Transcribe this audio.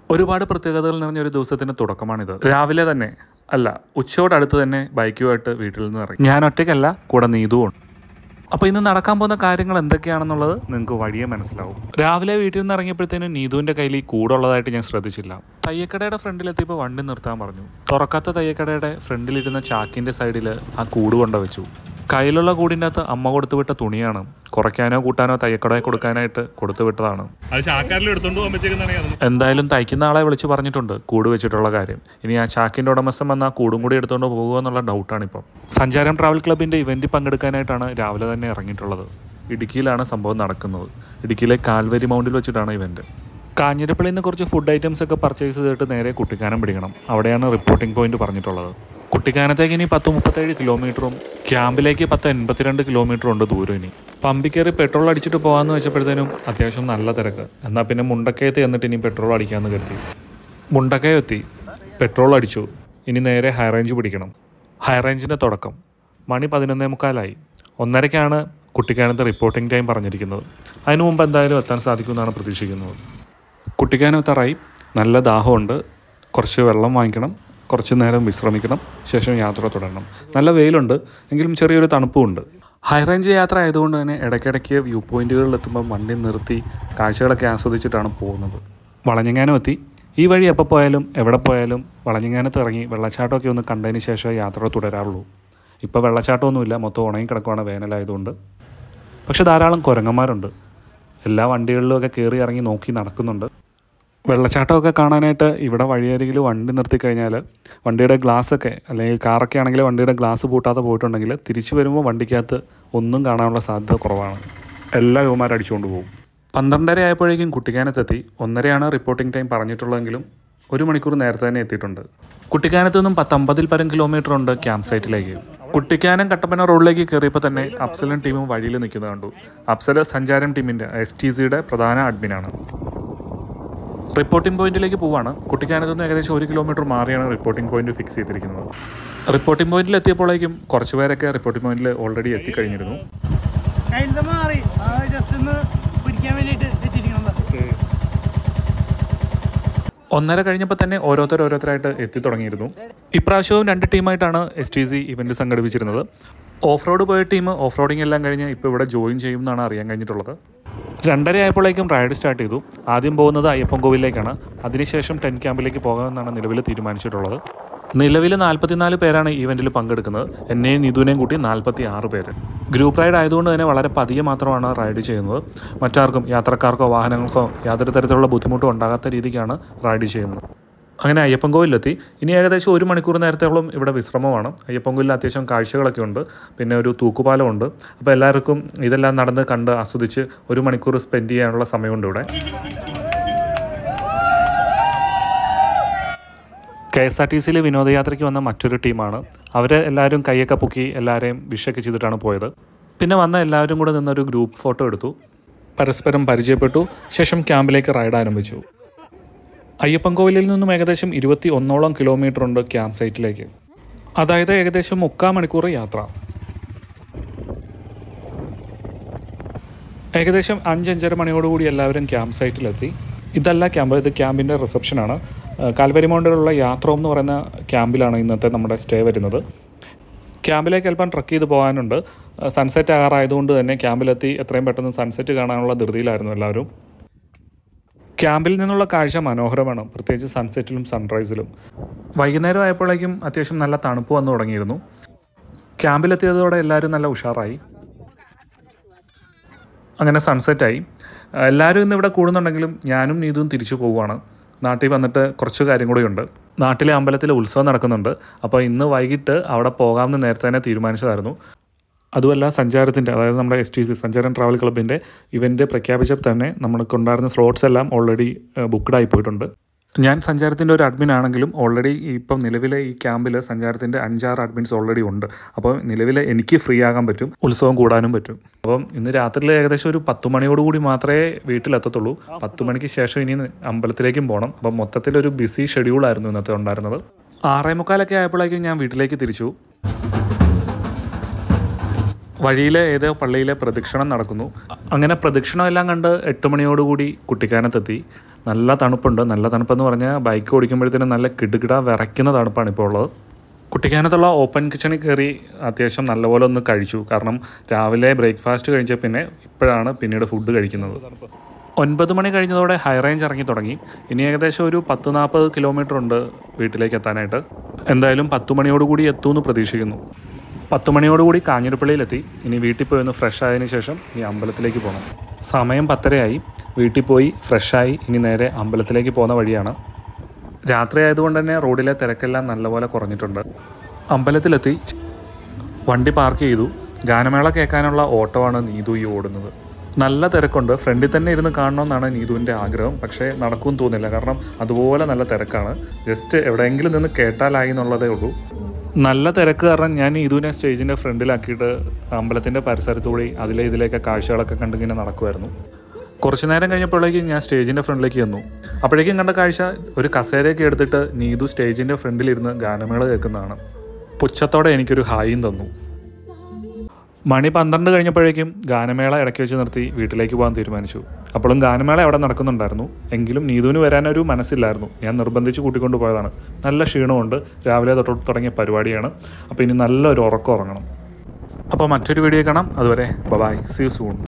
ഒരുപാട് പ്രത്യേകതകൾ നിറഞ്ഞ ഒരു ദിവസത്തിന്റെ തുടക്കമാണിത് രാവിലെ തന്നെ അല്ല ഉച്ചയോടടുത്ത് തന്നെ ബൈക്കുമായിട്ട് വീട്ടിൽ നിന്ന് ഇറങ്ങി ഞാൻ ഒറ്റയ്ക്കല്ല കൂടെ നീതുവും അപ്പോൾ ഇന്ന് നടക്കാൻ പോകുന്ന കാര്യങ്ങൾ എന്തൊക്കെയാണെന്നുള്ളത് നിങ്ങൾക്ക് വഴിയെ മനസ്സിലാവും രാവിലെ വീട്ടിൽ നിന്ന് ഇറങ്ങിയപ്പോഴത്തേനും നീതുവിൻ്റെ കയ്യിൽ ഈ കൂടുള്ളതായിട്ട് ഞാൻ ശ്രദ്ധിച്ചില്ല തയ്യക്കടയുടെ ഫ്രണ്ടിലെത്തിയപ്പോൾ വണ്ടി നിർത്താൻ പറഞ്ഞു തുറക്കാത്ത തയ്യക്കടയുടെ ഫ്രണ്ടിലിരുന്ന ചാക്കിൻ്റെ സൈഡിൽ ആ കൂട് കൊണ്ട വെച്ചു കയ്യിലുള്ള കൂടിൻ്റെ അകത്ത് അമ്മ കൊടുത്തു വിട്ട തുണിയാണ് കുറയ്ക്കാനോ കൂട്ടാനോ തയ്യക്കടയിൽ കൊടുക്കാനായിട്ട് കൊടുത്തു വിട്ടതാണ് അത് ചാക്കാരിൽ എടുത്തോണ്ട് പോകാൻ പറ്റിയെന്നാണെങ്കിൽ എന്തായാലും തയ്ക്കുന്ന ആളെ വിളിച്ച് പറഞ്ഞിട്ടുണ്ട് കൂട് വെച്ചിട്ടുള്ള കാര്യം ഇനി ആ ചാക്കിൻ്റെ ഉടമസ്ഥൻ വന്ന ആ കൂടും കൂടി എടുത്തുകൊണ്ട് പോകുക എന്നുള്ള ഡൗട്ടാണ് ഇപ്പം സഞ്ചാരം ട്രാവൽ ക്ലബിൻ്റെ ഇവൻറ്റിൽ പങ്കെടുക്കാനായിട്ടാണ് രാവിലെ തന്നെ ഇറങ്ങിയിട്ടുള്ളത് ഇടുക്കിയിലാണ് സംഭവം നടക്കുന്നത് ഇടുക്കിയിലെ കാൽവരി മൗണ്ടിൽ വെച്ചിട്ടാണ് ഇവൻറ്റ് കാഞ്ഞിരപ്പള്ളിയിൽ നിന്ന് കുറച്ച് ഫുഡ് ഐറ്റംസ് ഒക്കെ പർച്ചേസ് ചെയ്തിട്ട് നേരെ കുട്ടിക്കാനം പിടിക്കണം അവിടെയാണ് റിപ്പോർട്ടിംഗ് പോയിന്റ് പറഞ്ഞിട്ടുള്ളത് കുട്ടിക്കാനത്തേക്ക് ഇനി പത്ത് മുപ്പത്തേഴ് കിലോമീറ്ററും ക്യാമ്പിലേക്ക് പത്ത് എൺപത്തിരണ്ട് കിലോമീറ്ററും ഉണ്ട് ദൂരം ഇനി പമ്പിൽ കയറി പെട്രോൾ അടിച്ചിട്ട് പോകാമെന്ന് വെച്ചപ്പോഴത്തേനും അത്യാവശ്യം നല്ല തിരക്ക് എന്നാൽ പിന്നെ മുണ്ടക്കയത്ത് എന്നിട്ട് ഇനി പെട്രോൾ അടിക്കാമെന്ന് കരുതി മുണ്ടക്കയം എത്തി പെട്രോൾ അടിച്ചു ഇനി നേരെ ഹൈ റേഞ്ച് പിടിക്കണം ഹൈ റേഞ്ചിൻ്റെ തുടക്കം മണി പതിനൊന്നേ മുക്കാലായി ഒന്നരയ്ക്കാണ് കുട്ടിക്കാനത്തെ റിപ്പോർട്ടിംഗ് ടൈം പറഞ്ഞിരിക്കുന്നത് അതിനു മുമ്പ് എന്തായാലും എത്താൻ സാധിക്കുമെന്നാണ് പ്രതീക്ഷിക്കുന്നത് കുട്ടിക്കാനം എത്താറായി നല്ല ദാഹമുണ്ട് കുറച്ച് വെള്ളം വാങ്ങിക്കണം കുറച്ച് നേരം വിശ്രമിക്കണം ശേഷം യാത്ര തുടരണം നല്ല വെയിലുണ്ട് എങ്കിലും ചെറിയൊരു തണുപ്പുമുണ്ട് ഹൈ റേഞ്ച് യാത്ര ആയതുകൊണ്ട് തന്നെ ഇടയ്ക്കിടയ്ക്ക് വ്യൂ പോയിന്റുകളിൽ എത്തുമ്പോൾ വണ്ടി നിർത്തി കാഴ്ചകളൊക്കെ ആസ്വദിച്ചിട്ടാണ് പോകുന്നത് വളഞ്ഞങ്ങാനം എത്തി ഈ വഴി എപ്പോൾ പോയാലും എവിടെ പോയാലും വളഞ്ഞങ്ങാനത്ത് ഇറങ്ങി വെള്ളച്ചാട്ടമൊക്കെ ഒന്ന് കണ്ടതിന് ശേഷം യാത്ര തുടരാറുള്ളൂ ഇപ്പോൾ വെള്ളച്ചാട്ടമൊന്നുമില്ല മൊത്തം ഉണങ്ങി കിടക്കുവാണ് വേനലായതുകൊണ്ട് പക്ഷെ ധാരാളം കുരങ്ങന്മാരുണ്ട് എല്ലാ വണ്ടികളിലുമൊക്കെ കയറി ഇറങ്ങി നോക്കി നടക്കുന്നുണ്ട് വെള്ളച്ചാട്ടമൊക്കെ കാണാനായിട്ട് ഇവിടെ വഴിയരികിൽ വണ്ടി നിർത്തി കഴിഞ്ഞാൽ വണ്ടിയുടെ ഗ്ലാസ്സൊക്കെ അല്ലെങ്കിൽ കാറൊക്കെ ആണെങ്കിൽ വണ്ടിയുടെ ഗ്ലാസ് പൂട്ടാതെ പോയിട്ടുണ്ടെങ്കിൽ തിരിച്ചു വരുമ്പോൾ വണ്ടിക്കകത്ത് ഒന്നും കാണാനുള്ള സാധ്യത കുറവാണ് എല്ലാ യുവമാരും അടിച്ചുകൊണ്ട് പോകും പന്ത്രണ്ടര ആയപ്പോഴേക്കും കുട്ടിക്കാനത്തെത്തി ഒന്നരയാണ് റിപ്പോർട്ടിംഗ് ടൈം പറഞ്ഞിട്ടുള്ളതെങ്കിലും ഒരു മണിക്കൂർ നേരത്തെ തന്നെ എത്തിയിട്ടുണ്ട് കുട്ടിക്കാനത്തു നിന്നും പത്തമ്പതിൽ പരം കിലോമീറ്റർ ഉണ്ട് ക്യാമ്പ് സൈറ്റിലേക്ക് കുട്ടിക്കാനം കട്ടപ്പന റോഡിലേക്ക് കയറിയപ്പോൾ തന്നെ അപ്സലും ടീമും വഴിയിൽ നിൽക്കുന്നത് കണ്ടു അപ്സല് സഞ്ചാരം ടീമിൻ്റെ എസ് ടി സിയുടെ പ്രധാന അഡ്മിനാണ് റിപ്പോർട്ടിംഗ് പോയിന്റിലേക്ക് പോവാണ് കുട്ടിക്കാനത്ത് നിന്ന് ഏകദേശം ഒരു കിലോമീറ്റർ മാറിയാണ് റിപ്പോർട്ടിംഗ് പോയിന്റ് ഫിക്സ് ചെയ്തിരിക്കുന്നത് റിപ്പോർട്ടിംഗ് പോയിന്റിൽ എത്തിയപ്പോഴേക്കും കുറച്ച് പേരൊക്കെ റിപ്പോർട്ടിംഗ് പോയിന്റിൽ ഓൾറെഡി എത്തിക്കഴിഞ്ഞിരുന്നു കയ്യിലത്തെ മാറി അത് ജസ്റ്റ് ഒന്ന് പിടിക്കാൻ വേണ്ടിയിട്ട് വെച്ചിരിക്കണം ഒന്നര കഴിഞ്ഞപ്പോൾ തന്നെ ഓരോരുത്തർ ഓരോരുത്തരായിട്ട് എത്തി തുടങ്ങിയിരുന്നു ഇപ്രാവശ്യവും രണ്ട് ടീമായിട്ടാണ് എസ് ടി സി ഇവന്റ് സംഘടിപ്പിച്ചിരുന്നത് ഓഫ് റോഡ് പോയ ടീം ഓഫ് റോഡിംഗ് എല്ലാം കഴിഞ്ഞ് ഇപ്പോൾ ഇവിടെ ജോയിൻ ചെയ്യും എന്നാണ് അറിയാൻ കഴിഞ്ഞിട്ടുള്ളത് രണ്ടര ആയപ്പോഴേക്കും റൈഡ് സ്റ്റാർട്ട് ചെയ്തു ആദ്യം പോകുന്നത് അയ്യപ്പൻകോവിലേക്കാണ് അതിനുശേഷം ടെൻ ക്യാമ്പിലേക്ക് പോകാമെന്നാണ് നിലവിൽ തീരുമാനിച്ചിട്ടുള്ളത് നിലവിൽ നാൽപ്പത്തിനാല് പേരാണ് ഈവെൻറ്റിൽ പങ്കെടുക്കുന്നത് എന്നെയും നിതുവിനെയും കൂട്ടി നാൽപ്പത്തി ആറ് പേര് ഗ്രൂപ്പ് റൈഡ് ആയതുകൊണ്ട് തന്നെ വളരെ പതിയെ മാത്രമാണ് റൈഡ് ചെയ്യുന്നത് മറ്റാർക്കും യാത്രക്കാർക്കോ വാഹനങ്ങൾക്കോ യാതൊരു തരത്തിലുള്ള ബുദ്ധിമുട്ടും ഉണ്ടാകാത്ത രീതിക്കാണ് റൈഡ് ചെയ്യുന്നത് അങ്ങനെ അയ്യപ്പൻകോവിലെത്തി ഇനി ഏകദേശം ഒരു മണിക്കൂർ നേരത്തോളം ഇവിടെ വിശ്രമമാണ് അയ്യപ്പൻകോവിലിൽ അത്യാവശ്യം കാഴ്ചകളൊക്കെ ഉണ്ട് പിന്നെ ഒരു തൂക്കുപാലമുണ്ട് അപ്പോൾ എല്ലാവർക്കും ഇതെല്ലാം നടന്ന് കണ്ട് ആസ്വദിച്ച് ഒരു മണിക്കൂർ സ്പെൻഡ് ചെയ്യാനുള്ള സമയമുണ്ട് ഇവിടെ കെ എസ് ആർ ടി സിയിൽ വിനോദയാത്രയ്ക്ക് വന്ന മറ്റൊരു ടീമാണ് അവർ എല്ലാവരും കൈയൊക്കെ പൊക്കി എല്ലാവരെയും വിഷൊക്കെ ചെയ്തിട്ടാണ് പോയത് പിന്നെ വന്ന എല്ലാവരും കൂടെ നിന്നൊരു ഗ്രൂപ്പ് ഫോട്ടോ എടുത്തു പരസ്പരം പരിചയപ്പെട്ടു ശേഷം ക്യാമ്പിലേക്ക് റൈഡ് ആരംഭിച്ചു അയ്യപ്പൻകോവിലിൽ നിന്നും ഏകദേശം ഇരുപത്തി ഒന്നോളം കിലോമീറ്റർ ഉണ്ട് ക്യാമ്പ് സൈറ്റിലേക്ക് അതായത് ഏകദേശം മുക്കാൽ മണിക്കൂർ യാത്ര ഏകദേശം അഞ്ചഞ്ചര മണിയോടുകൂടി എല്ലാവരും ക്യാമ്പ് സൈറ്റിലെത്തി ഇതല്ല ക്യാമ്പ് ഇത് ക്യാമ്പിൻ്റെ റിസപ്ഷനാണ് കാൽവരി മൗണ്ടിലുള്ള യാത്ര എന്ന് പറയുന്ന ക്യാമ്പിലാണ് ഇന്നത്തെ നമ്മുടെ സ്റ്റേ വരുന്നത് ക്യാമ്പിലേക്ക് അല്പം ട്രക്ക് ചെയ്ത് പോകാനുണ്ട് സൺസെറ്റ് ആകാറായതുകൊണ്ട് തന്നെ ക്യാമ്പിലെത്തി എത്രയും പെട്ടെന്ന് സൺസെറ്റ് കാണാനുള്ള ധൃതിയിലായിരുന്നു എല്ലാവരും ക്യാമ്പിൽ നിന്നുള്ള കാഴ്ച മനോഹരമാണ് പ്രത്യേകിച്ച് സൺസെറ്റിലും സൺറൈസിലും വൈകുന്നേരം ആയപ്പോഴേക്കും അത്യാവശ്യം നല്ല തണുപ്പ് വന്നു തുടങ്ങിയിരുന്നു ക്യാമ്പിലെത്തിയതോടെ എല്ലാവരും നല്ല ഉഷാറായി അങ്ങനെ സൺസെറ്റായി എല്ലാവരും ഇന്ന് ഇവിടെ കൂടുന്നുണ്ടെങ്കിലും ഞാനും നീതും തിരിച്ചു പോവുകയാണ് നാട്ടിൽ വന്നിട്ട് കുറച്ച് കാര്യം കൂടിയുണ്ട് നാട്ടിലെ അമ്പലത്തിൽ ഉത്സവം നടക്കുന്നുണ്ട് അപ്പോൾ ഇന്ന് വൈകിട്ട് അവിടെ പോകാമെന്ന് നേരത്തെ തന്നെ തീരുമാനിച്ചതായിരുന്നു അതുമല്ല സഞ്ചാരത്തിൻ്റെ അതായത് നമ്മുടെ S T C Sancharam travel ക്ലബിൻ്റെ ഇവൻ്റ് പ്രഖ്യാപിച്ചപ്പോൾ തന്നെ നമ്മൾക്കുണ്ടായിരുന്ന സ്ലോട്ട്സ് എല്ലാം ഓൾറെഡി ബുക്ക്ഡ് ആയി പോയിട്ടുണ്ട് ഞാൻ സഞ്ചാരത്തിൻ്റെ ഒരു അഡ്മിൻ ആണെങ്കിലും ഓൾറെഡി ഇപ്പം നിലവിലെ ഈ ക്യാമ്പിൽ സഞ്ചാരത്തിൻ്റെ അഞ്ചാറ് അഡ്മിൻസ് ഓൾറെഡി ഉണ്ട് അപ്പോൾ നിലവിൽ എനിക്ക് ഫ്രീ ആകാൻ പറ്റും ഉത്സവം കൂടാനും പറ്റും അപ്പം ഇന്ന് രാത്രിയിൽ ഏകദേശം ഒരു പത്ത് മണിയോടുകൂടി മാത്രമേ വീട്ടിലെത്തത്തുള്ളൂ പത്ത് മണിക്ക് ശേഷം ഇനി അമ്പലത്തിലേക്കും പോകണം അപ്പം മൊത്തത്തിലൊരു ബിസി ഷെഡ്യൂളായിരുന്നു ഇന്നത്തെ ഉണ്ടായിരുന്നത് ആറേ മുക്കാലൊക്കെ ആയപ്പോഴേക്കും ഞാൻ വീട്ടിലേക്ക് തിരിച്ചു വഴിയിലെ ഏതോ പള്ളിയിലെ പ്രദക്ഷിണം നടക്കുന്നു അങ്ങനെ പ്രദക്ഷിണം എല്ലാം കണ്ട് എട്ട് മണിയോടുകൂടി കുട്ടിക്കാനത്തെത്തി നല്ല തണുപ്പുണ്ട് നല്ല തണുപ്പെന്ന് പറഞ്ഞാൽ ബൈക്ക് ഓടിക്കുമ്പോഴത്തേനും നല്ല കിടുകിട വിറയ്ക്കുന്ന തണുപ്പാണ് ഇപ്പോൾ ഉള്ളത് കുട്ടിക്കാനത്തുള്ള ഓപ്പൺ കിച്ചണിൽ കയറി അത്യാവശ്യം നല്ലപോലെ ഒന്ന് കഴിച്ചു കാരണം രാവിലെ ബ്രേക്ക്ഫാസ്റ്റ് കഴിച്ച പിന്നെ ഇപ്പോഴാണ് പിന്നീട് ഫുഡ് കഴിക്കുന്നത് ഒൻപത് മണി കഴിഞ്ഞതോടെ ഹൈ റേഞ്ച് ഇറങ്ങി തുടങ്ങി ഇനി ഏകദേശം ഒരു പത്ത് നാൽപ്പത് കിലോമീറ്റർ ഉണ്ട് വീട്ടിലേക്ക് എത്താനായിട്ട് എന്തായാലും പത്ത് മണിയോടുകൂടി എത്തുമെന്ന് പ്രതീക്ഷിക്കുന്നു പത്ത് മണിയോടുകൂടി കാഞ്ഞിരപ്പള്ളിയിലെത്തി ഇനി വീട്ടിൽ പോയി ഒന്ന് ഫ്രഷ് ആയതിനു ശേഷം ഇനി അമ്പലത്തിലേക്ക് പോകണം സമയം പത്തരയായി വീട്ടിൽ പോയി ഫ്രഷായി ഇനി നേരെ അമ്പലത്തിലേക്ക് പോകുന്ന വഴിയാണ് രാത്രി ആയതുകൊണ്ട് തന്നെ റോഡിലെ തിരക്കെല്ലാം നല്ലപോലെ കുറഞ്ഞിട്ടുണ്ട് അമ്പലത്തിലെത്തി വണ്ടി പാർക്ക് ചെയ്തു ഗാനമേള കേൾക്കാനുള്ള ഓട്ടമാണ് നീതു ഈ ഓടുന്നത് നല്ല തിരക്കുണ്ട് ഫ്രണ്ടിൽ തന്നെ ഇരുന്ന് കാണണമെന്നാണ് നീതുവിൻ്റെ ആഗ്രഹം പക്ഷേ നടക്കും തോന്നില്ല കാരണം അതുപോലെ നല്ല തിരക്കാണ് ജസ്റ്റ് എവിടെയെങ്കിലും നിന്ന് കേട്ടാലായി എന്നുള്ളതേ ഉള്ളൂ നല്ല തിരക്ക് കാരണം ഞാൻ നീതുവിനെ സ്റ്റേജിൻ്റെ ഫ്രണ്ടിലാക്കിയിട്ട് അമ്പലത്തിൻ്റെ പരിസരത്തുകൂടി അതിലെ ഇതിലേക്ക് കാഴ്ചകളൊക്കെ കണ്ടിങ്ങനെ നടക്കുമായിരുന്നു കുറച്ച് നേരം കഴിഞ്ഞപ്പോഴേക്കും ഞാൻ സ്റ്റേജിൻ്റെ ഫ്രണ്ടിലേക്ക് ചെന്നു അപ്പോഴേക്കും കണ്ട കാഴ്ച ഒരു കസേരയൊക്കെ എടുത്തിട്ട് നീതു സ്റ്റേജിൻ്റെ ഫ്രണ്ടിലിരുന്ന് ഗാനമേള കേൾക്കുന്നതാണ് പുച്ഛത്തോടെ എനിക്കൊരു ഹായും തന്നു മണി പന്ത്രണ്ട് കഴിഞ്ഞപ്പോഴേക്കും ഗാനമേള ഇടയ്ക്ക് വെച്ച് നിർത്തി വീട്ടിലേക്ക് പോകാൻ തീരുമാനിച്ചു അപ്പോഴും ഗാനമേള അവിടെ നടക്കുന്നുണ്ടായിരുന്നു എങ്കിലും നീതുവിന് വരാനൊരു മനസ്സില്ലായിരുന്നു ഞാൻ നിർബന്ധിച്ച് കൂട്ടിക്കൊണ്ട് പോയതാണ് നല്ല ക്ഷീണമുണ്ട് രാവിലെ തൊട്ട് തുടങ്ങിയ പരിപാടിയാണ് അപ്പോൾ ഇനി നല്ലൊരു ഉറക്കം ഉറങ്ങണം അപ്പോൾ മറ്റൊരു വീഡിയോ കാണാം അതുവരെ ബൈ സി യു സൂൺ